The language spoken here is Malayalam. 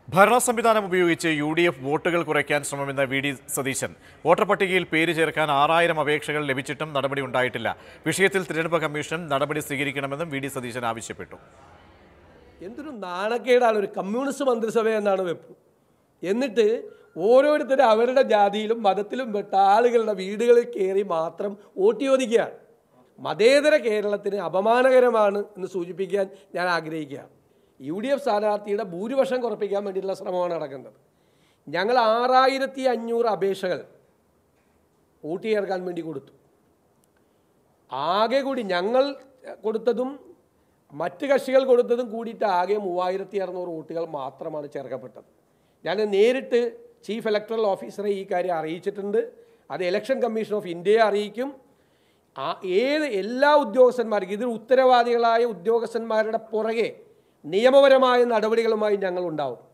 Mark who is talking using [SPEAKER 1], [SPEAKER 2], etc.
[SPEAKER 1] ഭരണ സംവിധാനം ഉപയോഗിച്ച് യു ഡി എഫ് വോട്ടുകൾ കുറയ്ക്കാൻ ശ്രമമെന്ന വി ഡി സതീശൻ വോട്ടർ പട്ടികയിൽ പേര് ചേർക്കാൻ ആറായിരം അപേക്ഷകൾ ലഭിച്ചിട്ടും നടപടി ഉണ്ടായിട്ടില്ല വിഷയത്തിൽ തിരഞ്ഞെടുപ്പ് കമ്മീഷൻ നടപടി സ്വീകരിക്കണമെന്നും വി ഡി സതീശൻ ആവശ്യപ്പെട്ടു
[SPEAKER 2] എന്തൊരു നാണക്കേടാണ് ഒരു കമ്മ്യൂണിസ്റ്റ് മന്ത്രിസഭ എന്നാണ് വെപ്പ് എന്നിട്ട് ഓരോരുത്തരും അവരുടെ ജാതിയിലും മതത്തിലും പെട്ട ആളുകളുടെ വീടുകളിൽ കയറി മാത്രം വോട്ട് ചോദിക്കുകയാണ് മതേതര കേരളത്തിന് അപമാനകരമാണ് എന്ന് സൂചിപ്പിക്കാൻ ഞാൻ ആഗ്രഹിക്കുകയാണ് യു ഡി എഫ് സ്ഥാനാർത്ഥിയുടെ ഭൂരിപക്ഷം കുറപ്പിക്കാൻ വേണ്ടിയിട്ടുള്ള ശ്രമമാണ് നടക്കുന്നത് ഞങ്ങൾ ആറായിരത്തി അഞ്ഞൂറ് അപേക്ഷകൾ വോട്ട് ചേർക്കാൻ വേണ്ടി കൊടുത്തു ആകെ കൂടി ഞങ്ങൾ കൊടുത്തതും മറ്റ് കക്ഷികൾ കൊടുത്തതും കൂടിയിട്ട് ആകെ മൂവായിരത്തി അറുന്നൂറ് വോട്ടുകൾ മാത്രമാണ് ചേർക്കപ്പെട്ടത് ഞാൻ നേരിട്ട് ചീഫ് ഇലക്ടറൽ ഓഫീസറെ ഈ കാര്യം അറിയിച്ചിട്ടുണ്ട് അത് ഇലക്ഷൻ കമ്മീഷൻ ഓഫ് ഇന്ത്യയെ അറിയിക്കും ആ ഏത് എല്ലാ ഉദ്യോഗസ്ഥന്മാർക്കും ഇതിൽ ഉത്തരവാദികളായ ഉദ്യോഗസ്ഥന്മാരുടെ പുറകെ നിയമപരമായ നടപടികളുമായി ഞങ്ങൾ ഉണ്ടാവും